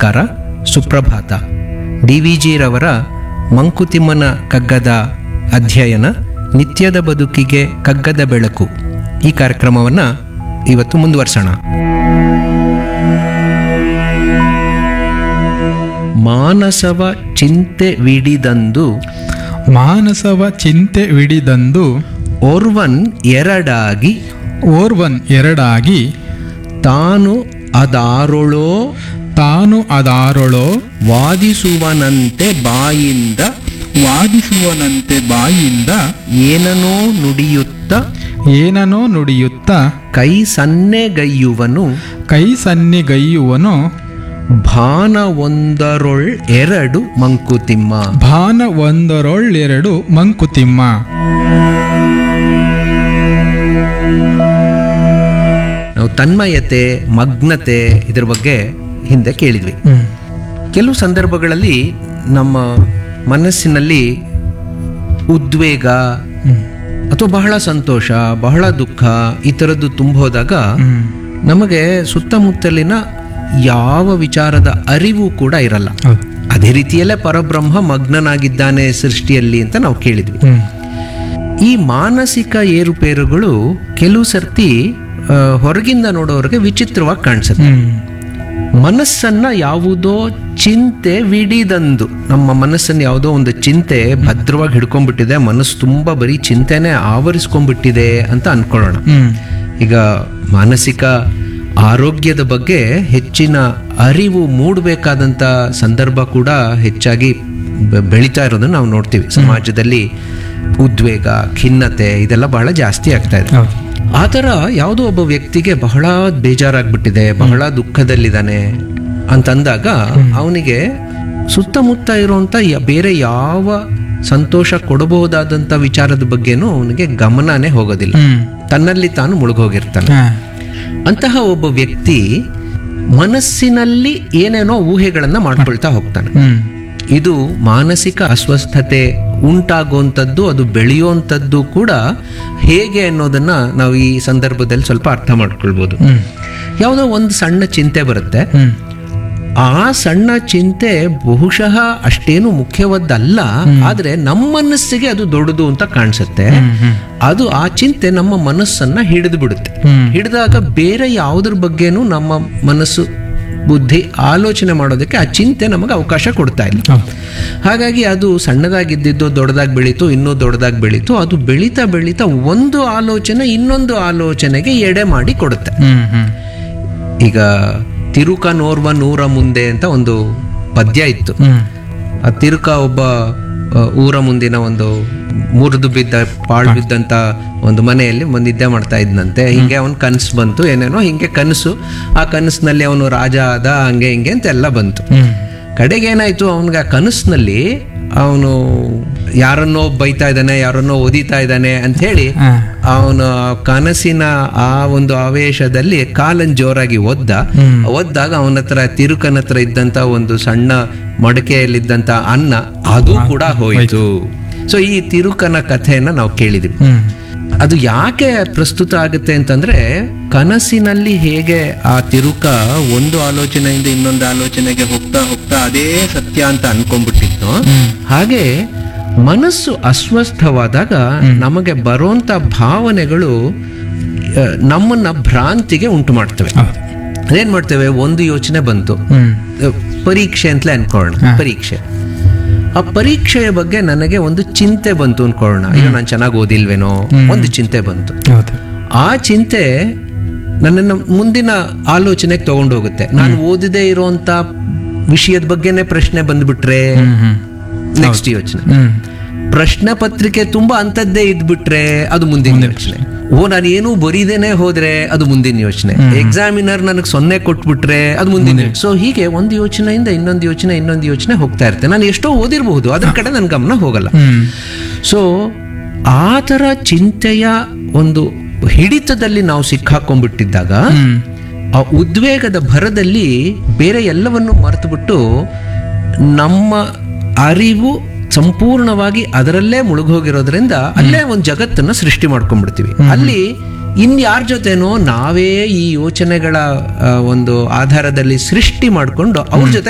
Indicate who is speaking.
Speaker 1: ನಮಸ್ಕಾರ ಸುಪ್ರಭಾತ D V ಜಿರವರ ಮಂಕುತಿಮ್ಮನ ಕಗ್ಗದ ಅಧ್ಯಯನ ನಿತ್ಯದ ಬದುಕಿಗೆ ಕಗ್ಗದ ಬೆಳಕು ಈ ಕಾರ್ಯಕ್ರಮವನ್ನು ಇವತ್ತು ಮುಂದುವರ್ಸೋಣ ಮಾನಸವ ಚಿಂತೆ ವಿಡಿದಂದು
Speaker 2: ಮಾನಸವ ಚಿಂತೆ ವಿಡಿದಂದು
Speaker 1: ಓರ್ವನ್ ಎರಡಾಗಿ
Speaker 2: ಓರ್ವನ್ ಎರಡಾಗಿ
Speaker 1: ತಾನು ಅದಾರೊಳೋ
Speaker 2: ತಾನು ಅದಾರೊಳೋ
Speaker 1: ವಾದಿಸುವನಂತೆ ಬಾಯಿಂದ
Speaker 2: ವಾದಿಸುವನಂತೆ ಬಾಯಿಂದ
Speaker 1: ಏನನೋ ನುಡಿಯುತ್ತ
Speaker 2: ಏನನೋ ನುಡಿಯುತ್ತ
Speaker 1: ಕೈ ಸನ್ನೆಗೈಯುವನು
Speaker 2: ಕೈ ಸನ್ನಿಗೈಯುವನು
Speaker 1: ಭಾನ ಒಂದರೊಳ್ ಎರಡು ಮಂಕುತಿಮ್ಮ
Speaker 2: ಭಾನ ಒಂದರೊಳ್ಳೆರಡು ಮಂಕುತಿಮ್ಮ
Speaker 1: ನಾವು ತನ್ಮಯತೆ ಮಗ್ನತೆ ಇದ್ರ ಬಗ್ಗೆ ಹಿಂದೆ ಕೇಳಿದ್ವಿ
Speaker 2: ಹ್ಮ್.
Speaker 1: ಕೆಲವು ಸಂದರ್ಭಗಳಲ್ಲಿ ನಮ್ಮ ಮನಸ್ಸಿನಲ್ಲಿ ಉದ್ವೇಗ ಅಥವಾ ಬಹಳ ಸಂತೋಷ ಬಹಳ ದುಃಖ ಈ ಥರದ್ದು ತುಂಬೋದಾಗ
Speaker 2: ಹ್ಮ್.
Speaker 1: ನಮಗೆ ಸುತ್ತಮುತ್ತಲಿನ ಯಾವ ವಿಚಾರದ ಅರಿವು ಕೂಡ ಇರಲ್ಲ
Speaker 2: ಹೌದು.
Speaker 1: ಅದೇ ರೀತಿಯಲ್ಲೇ ಪರಬ್ರಹ್ಮ ಮಗ್ನನಾಗಿದ್ದಾನೆ ಸೃಷ್ಟಿಯಲ್ಲಿ ಅಂತ ನಾವು ಕೇಳಿದ್ವಿ
Speaker 2: ಹ್ಮ್.
Speaker 1: ಈ ಮಾನಸಿಕ ಏರುಪೇರುಗಳು ಕೆಲವು ಸರ್ತಿ ಆ, ಹೊರಗಿಂದ ನೋಡೋರಿಗೆ ವಿಚಿತ್ರವಾಗಿ ಕಾಣಿಸುತ್ತೆ
Speaker 2: ಹ್ಮ್.
Speaker 1: ಮನಸ್ಸನ್ನ ಯಾವುದೋ ಚಿಂತೆ ವಿಡಿದಂದು ನಮ್ಮ ಮನಸ್ಸನ್ನು ಯಾವುದೋ ಒಂದು ಚಿಂತೆ ಭದ್ರವಾಗಿ ಹಿಡ್ಕೊಂಡ್ಬಿಟ್ಟಿದೆ ಮನಸ್ಸು ತುಂಬಾ ಬರೀ ಚಿಂತೆನೆ ಆವರಿಸ್ಕೊಂಡ್ಬಿಟ್ಟಿದೆ ಅಂತ ಅನ್ಕೊಳ್ಳೋಣ
Speaker 2: ಹ್ಮ್.
Speaker 1: ಈಗ ಮಾನಸಿಕ ಆರೋಗ್ಯದ ಬಗ್ಗೆ ಹೆಚ್ಚಿನ ಅರಿವು ಮೂಡಬೇಕಾದಂಥ ಸಂದರ್ಭ ಕೂಡ ಹೆಚ್ಚಾಗಿ ಬೆ- ಬೆಳೀತಾ ಇರೋದನ್ನ ನಾವು ನೋಡ್ತೀವಿ ಸಮಾಜದಲ್ಲಿ ಉದ್ವೇಗ ಖಿನ್ನತೆ ಇದೆಲ್ಲ ಬಹಳ ಜಾಸ್ತಿ ಆಗ್ತಾ ಇದೆ
Speaker 2: ಹೌದು.
Speaker 1: ಆ ಥರ ಯಾವುದೋ ಒಬ್ಬ ವ್ಯಕ್ತಿಗೆ ಬಹಳ ಬೇಜಾರಾಗ್ಬಿಟ್ಟಿದೆ ಬಹಳ ದುಃಖದಲ್ಲಿದ್ದಾನೆ ಅಂತಂದಾಗ ಅವನಿಗೆ ಸುತ್ತಮುತ್ತ ಇರುವಂತ ಯ- ಬೇರೆ ಯಾವ ಸಂತೋಷ ಕೊಡಬಹುದಾದಂಥ ವಿಚಾರದ ಬಗ್ಗೆನೂ ಅವನಿಗೆ ಗಮನನೇ ಹೋಗೋದಿಲ್ಲ
Speaker 2: ಹ್ಮ್.
Speaker 1: ತನ್ನಲ್ಲಿ ತಾನು ಮುಳುಗೋಗಿರ್ತಾನೆ
Speaker 2: ಹಾ.
Speaker 1: ಅಂತಹ ಒಬ್ಬ ವ್ಯಕ್ತಿ ಮನಸ್ಸಿನಲ್ಲಿ ಏನೇನೋ ಊಹೆಗಳನ್ನ ಮಾಡ್ಕೊಳ್ತಾ ಹೋಗ್ತಾನೆ
Speaker 2: ಹ್ಮ್.
Speaker 1: ಇದು ಮಾನಸಿಕ ಅಸ್ವಸ್ಥತೆ ಉಂಟಾಗುವಂಥದ್ದು ಅದು ಬೆಳೆಯುವಂಥದ್ದು ಕೂಡ ಹೇಗೆ ಅನ್ನೋದನ್ನ ನಾವು ಈ ಸಂದರ್ಭದಲ್ಲಿ ಸ್ವಲ್ಪ ಅರ್ಥ ಮಾಡ್ಕೊಳ್ಬೋದು
Speaker 2: ಹ್ಮ್.
Speaker 1: ಯಾವುದೋ ಒಂದು ಸಣ್ಣ ಚಿಂತೆ ಬರುತ್ತೆ
Speaker 2: ಹ್ಮ್.
Speaker 1: ಆ ಸಣ್ಣ ಚಿಂತೆ ಬಹುಶಃ ಅಷ್ಟೇನು ಮುಖ್ಯವಾದ್ದಲ್ಲ ಆದ್ರೆ ನಮ್ಮ ಮನಸ್ಸಿಗೆ ಅದು ದೊಡ್ಡದು ಅಂತ ಕಾಣಿಸುತ್ತೆ
Speaker 2: ಹ್ಮ್.
Speaker 1: ಅದು ಆ ಚಿಂತೆ ನಮ್ಮ ಮನಸ್ಸನ್ನ ಹಿಡಿದು ಬಿಡುತ್ತೆ
Speaker 2: ಹ್ಮ್.
Speaker 1: ಹಿಡಿದಾಗ ಬೇರೆ ಯಾವುದ್ರ ಬಗ್ಗೆನೂ ನಮ್ಮ ಮನಸ್ಸು ಬುದ್ಧಿ ಆಲೋಚನೆ ಮಾಡೋದಕ್ಕೆ ಆ ಚಿಂತೆ ನಮಗೆ ಅವಕಾಶ ಕೊಡ್ತಾ ಇಲ್ಲ
Speaker 2: ಹೌದು.
Speaker 1: ಹಾಗಾಗಿ ಅದು ಸಣ್ಣದಾಗಿದ್ದಿದ್ದು ದೊಡ್ಡದಾಗಿ ಬೆಳೀತು ಇನ್ನೂ ದೊಡ್ಡದಾಗಿ ಬೆಳೀತು ಅದು ಬೆಳೀತಾ ಬೆಳೀತಾ ಒಂದು ಆಲೋಚನೆ ಇನ್ನೊಂದು ಆಲೋಚನೆಗೆ ಎಡೆ ಮಾಡಿ ಕೊಡುತ್ತೆ
Speaker 2: ಹ್ಮ್. ಹ್ಮ್.
Speaker 1: ಈಗ ತಿರುಕ ನೋರ್ವ ನೂರ ಮುಂದೆ ಅಂತ ಒಂದು ಪದ್ಯ ಇತ್ತು
Speaker 2: ಹ್ಮ್.
Speaker 1: ಆ ತಿರುಕ ಒಬ್ಬ ಆ, ಊರ ಮುಂದಿನ ಒಂದು ಮುರಿದು ಬಿದ್ದ ಪಾಳು ಬಿದ್ದಂತ ಒಂದು ಮನೆಯಲ್ಲಿ ಒಂದು ನಿದ್ದೆ ಮಾಡ್ತಾ ಇದ್ನಂತೆ ಹಿಂಗೆ ಅವನ್ ಕನಸು ಬಂತು ಏನೇನೋ ಹಿಂಗೆ ಕನಸು ಆ ಕನಸಿನಲ್ಲಿ ಅವನು ರಾಜ ಆದ ಹಂಗೆ ಹಿಂಗೆ ಅಂತ ಎಲ್ಲ ಬಂತು
Speaker 2: ಹ್ಮ್.
Speaker 1: ಕಡೆಗೆ ಏನಾಯ್ತು ಅವನಿಗೆ ಆ ಕನಸಿನಲ್ಲಿ ಅವನು ಯಾರನ್ನೋ ಬೈತಾ ಇದ್ದಾನೆ ಯಾರನ್ನೋ ಒದಿತಾ ಇದ್ದಾನೆ ಅಂತ ಹೇಳಿ
Speaker 2: ಹಾ.
Speaker 1: ಅವನು ಕನಸಿನ ಆ ಒಂದು ಆವೇಶದಲ್ಲಿ ಕಾಲನ್ ಜೋರಾಗಿ ಒದ್ದ
Speaker 2: ಹ್ಮ್.
Speaker 1: ಒದ್ದಾಗ ಅವನ ಹತ್ರ ತಿರುಕನ ಹತ್ರ ಇದ್ದಂತ ಒಂದು ಸಣ್ಣ ಮಡಕೆಯಲ್ಲಿದ್ದಂತ ಅನ್ನ ಅದು ಕೂಡ ಹೋಯಿತು ಸೊ ಈ ತಿರುಕನ ಕಥೆಯನ್ನ ನಾವು ಕೇಳಿದ್ವಿ
Speaker 2: ಹ್ಮ್.
Speaker 1: ಅದು ಯಾಕೆ ಪ್ರಸ್ತುತ ಆಗುತ್ತೆ ಅಂತಂದ್ರೆ ಕನಸಿನಲ್ಲಿ ಹೇಗೆ ಆ ತಿರುಕ ಒಂದು ಆಲೋಚನೆಯಿಂದ ಇನ್ನೊಂದು ಆಲೋಚನೆಗೆ ಹೋಗ್ತಾ ಹೋಗ್ತಾ ಅದೇ ಸತ್ಯ ಅಂತ ಅನ್ಕೊಂಡ್ಬಿಟ್ಟಿತ್ತು ಹಾಗೆ ಮನಸ್ಸು ಅಸ್ವಸ್ಥವಾದಾಗ ನಮಗೆ ಬರುವಂತ ಭಾವನೆಗಳು ಆ, ನಮ್ಮನ್ನ ಭ್ರಾಂತಿಗೆ ಉಂಟು ಮಾಡ್ತವೆ
Speaker 2: ಹೌದು.
Speaker 1: ಅದೇನ್ ಮಾಡ್ತೇವೆ ಒಂದು ಯೋಚನೆ ಬಂತು
Speaker 2: ಹ್ಮ್.
Speaker 1: ಅಹ್, ಪರೀಕ್ಷೆ ಅಂತಲೇ ಅನ್ಕೊಳ್ಳೋಣ ಪರೀಕ್ಷೆ ಆ ಪರೀಕ್ಷೆಯ ಬಗ್ಗೆ ನನಗೆ ಒಂದು ಚಿಂತೆ ಬಂತು ಅನ್ಕೊಳ್ಳೋಣ ಅಯ್ಯೋ ನಾನು ಚೆನ್ನಾಗಿ ಓದಿಲ್ವೇನೋ ಒಂದು ಚಿಂತೆ ಬಂತು
Speaker 2: ಹೌದು.
Speaker 1: ಆ ಚಿಂತೆ ನನ್ನನ್ನು ಮುಂದಿನ ಆಲೋಚನೆಗೆ ತಗೊಂಡು ಹೋಗುತ್ತೆ ನಾನು ಓದಿದೇ ಇರುವಂತ ವಿಷಯದ ಬಗ್ಗೆನೇ ಪ್ರಶ್ನೆ ಬಂದ್ಬಿಟ್ರೆ
Speaker 2: ಹ್ಮ್. ಹ್ಮ್.
Speaker 1: ನೆಕ್ಸ್ಟ್ ಯೋಚನೆ
Speaker 2: ಹ್ಮ್.
Speaker 1: ಪ್ರಶ್ನೆ ಪತ್ರಿಕೆ ತುಂಬಾ ಅಂತದ್ದೇ ಇದ್ಬಿಟ್ರೆ ಅದು ಮುಂದಿನ ಯೋಚನೆ ಓ ನಾನು ಏನೂ ಬರೀದೇನೆ ಹೋದ್ರೆ ಅದು ಮುಂದಿನ ಯೋಚನೆ ಎಕ್ಸಾಮಿನರ್ ನನಗೆ ಸೊನ್ನೆ ಕೊಟ್ಬಿಟ್ರೆ ಅದು ಮುಂದಿನ ಸೊ ಹೀಗೆ ಒಂದು ಯೋಚನೆಯಿಂದ ಇನ್ನೊಂದು ಯೋಚನೆ ಇನ್ನೊಂದು ಯೋಚನೆ ಹೋಗ್ತಾ ಇರ್ತೇನೆ ನಾನು ಎಷ್ಟೋ ಓದಿರಬಹುದು ಅದ್ರ ಕಡೆ ನನ್ನ ಗಮನ ಹೋಗಲ್ಲ
Speaker 2: ಹ್ಮ್.
Speaker 1: ಸೊ ಆ ಥರ ಚಿಂತೆಯ ಒಂದು ಹಿಡಿತದಲ್ಲಿ ನಾವು ಸಿಕ್ಕಾಕೊಂಡ್ಬಿಟ್ಟಿದ್ದಾಗ
Speaker 2: ಹ್ಮ್.
Speaker 1: ಆ ಉದ್ವೇಗದ ಭರದಲ್ಲಿ ಬೇರೆ ಎಲ್ಲವನ್ನು ಮರೆತುಬಿಟ್ಟು ನಮ್ಮ ಅರಿವು ಸಂಪೂರ್ಣವಾಗಿ ಅದರಲ್ಲೇ ಮುಳುಗೋಗಿರೋದ್ರಿಂದ ಅಲ್ಲೇ ಒಂದು ಜಗತ್ತನ್ನ ಸೃಷ್ಟಿ ಮಾಡ್ಕೊಂಡ್ಬಿಡ್ತೀವಿ ಅಲ್ಲಿ ಇನ್ಯಾರ ಜೊತೆನೋ ನಾವೇ ಈ ಯೋಚನೆಗಳ ಆ, ಒಂದು ಆಧಾರದಲ್ಲಿ ಸೃಷ್ಟಿ ಮಾಡಿಕೊಂಡು ಅವ್ರ ಜೊತೆ